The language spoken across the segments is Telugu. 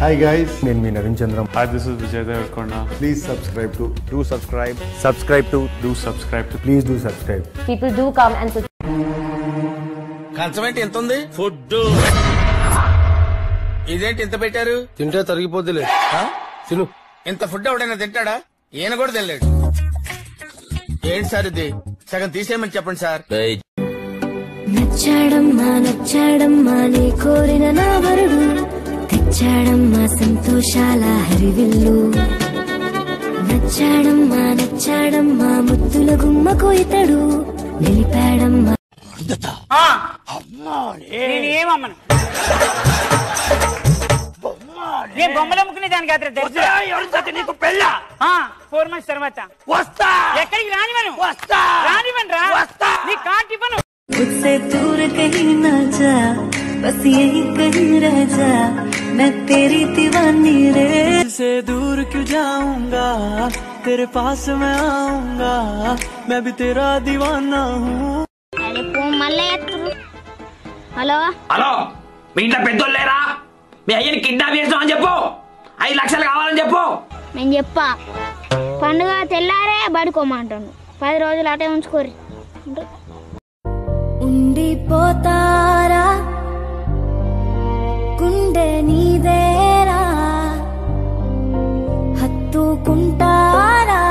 హాయ్ గైస్ నేను మీ Naveen Chandram Hi, this is Vijay Devarkonda. Please subscribe to do subscribe subscribe to Do subscribe to please do subscribe People do come and support. కంచం ఏంటి ఎంత ఉంది ఫుడ్ ఇదేంటి ఇంత పెట్టారు తింటే తరిగిపోద్దిలే తిను ఇంత ఫుడ్ ఎవడైనా తింటాడా ఈయన కూడా తినలేడు ఏంటి సార్ ఇది సగం తీసేయమని చెప్పండి సార్ నచ్చాడమ్మా నచ్చాడమ్మా నీ కోరిన నా వరుడు తెచ్చాడమ్మా సంతోషాల హరివిల్లు నచ్చాడమ్మా నచ్చాడమ్మా ముద్దుల గుమ్మకు ఇతడు నిలిపాడమ్మా నేనేమమ్మను నేను బొమ్మలు అమ్ముకునే దానికి అతను తెలుసు నీకు పెళ్ళ ఫోర్ మంత్స్ తర్వాత వస్తా ఎక్కడికి రానివను వస్తా రానివను రా వస్తా నీ కార్డు ఇవ్వను मुझसे दूर कहीं ना जा बस यही कहीं रह जा मैं तेरी दीवानी रे से दूर क्यों जाऊंगा तेरे पास मैं आऊंगा मैं भी तेरा दीवाना हूँ మళ్ళీ హలో హలో మీ ఇంట్లో పెద్దోళ్ళు లేరా మీ అయ్యని కిడ్నాప్ చేస్తామని చెప్పు ఐదు లక్షలు కావాలని చెప్పు నేను చెప్పా పండుగ తెల్లారే బడుకోమంటాను పది రోజులు అటే ఉంచుకోరి ఉండిపోతారా గుండె నీదేరా హత్తుకుంటారా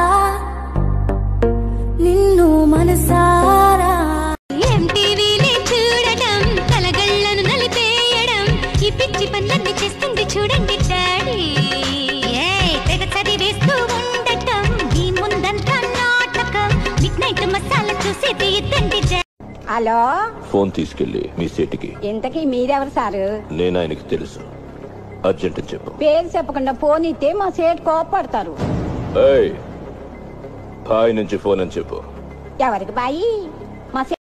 నిన్ను మనసారా ఎంటీవీని చూడటం కలగళ్ళను నలిపేయడం ఈ పిచ్చి పనులన్నీ చేస్తుంది చూడండి డాడీ ఏయ్, తెగ చదివేస్తూ ఉండటం ఈ ముందంతా నాటకం మిడ్ నైట్ మసాలా చూసేది ఇద్దండి హలో ఫోన్ తీసుకెళ్లి మీ సీటుకి ఇంతకీ మీరెవరు సారు నేను ఆయనకి తెలుసు అర్జెంట్ చెప్పు పేరు చెప్పకుండా ఫోన్ ఇస్తే మా సేటు కోపడతారు ఏయ్ బాయ్ నుంచి ఫోన్ అని చెప్పు ఎవరికి బాయి మా సే-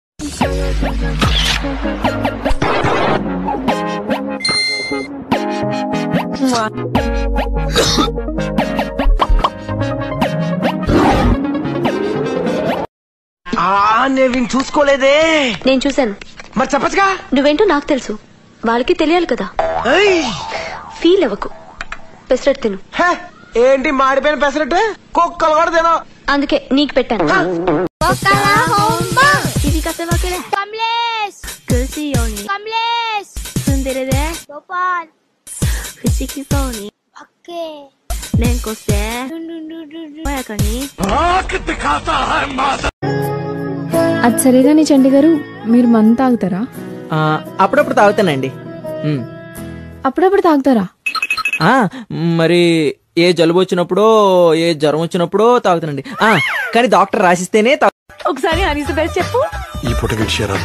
నేను చూసుకోలేదే నేను చూశాను మరి చెప్పచ్చుగా నువ్వేంటో నాకు తెలుసు వాళ్ళకి తెలియాలి కదా ఫీల్ అవ్వకు పెసరట్టు తిను ఏంటి మాడిపోయిన పెసరట్టు కుక్కలు కూడా తినవు అందుకే నీకు పెట్టాను ఇది కసవాకలే కమలేష్ కల్సియోని కమలేష్ సుందరదే గోపాల్ ఫిసికిసోని ఓకే నేను కొస్తే పోయాకని అది సరే కానీ చండి గారు మీరు మందు తాగుతారా అప్పుడప్పుడు తాగుతానండి ఉమ్. అప్పుడప్పుడు తాగుతారా ఆ, మరి ఏ జలుబు వచ్చినప్పుడో ఏ జ్వరం వచ్చినప్పుడో తాగుతానండి ఆ, కానీ డాక్టర్ రాసిస్తేనే తాగు ఒకసారి హనీస్ బెస్ట్ చెప్పు ఈ పూట విషయాలు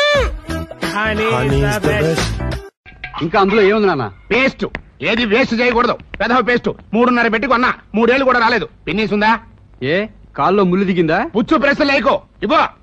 ఇంకా అందులో ఏముంది నాన్న పేస్ట్ ఏది వేస్ట్ చేయకూడదు పెదవ పేస్ట్ మూడున్నర పెట్టి కొన్నా మూడేళ్లు కూడా రాలేదు పిన్నీసుందా ఏ కాల్లో ముళ్ళు దిగిందా పుచ్చు ప్రెస్ లేకో ఇవ్వ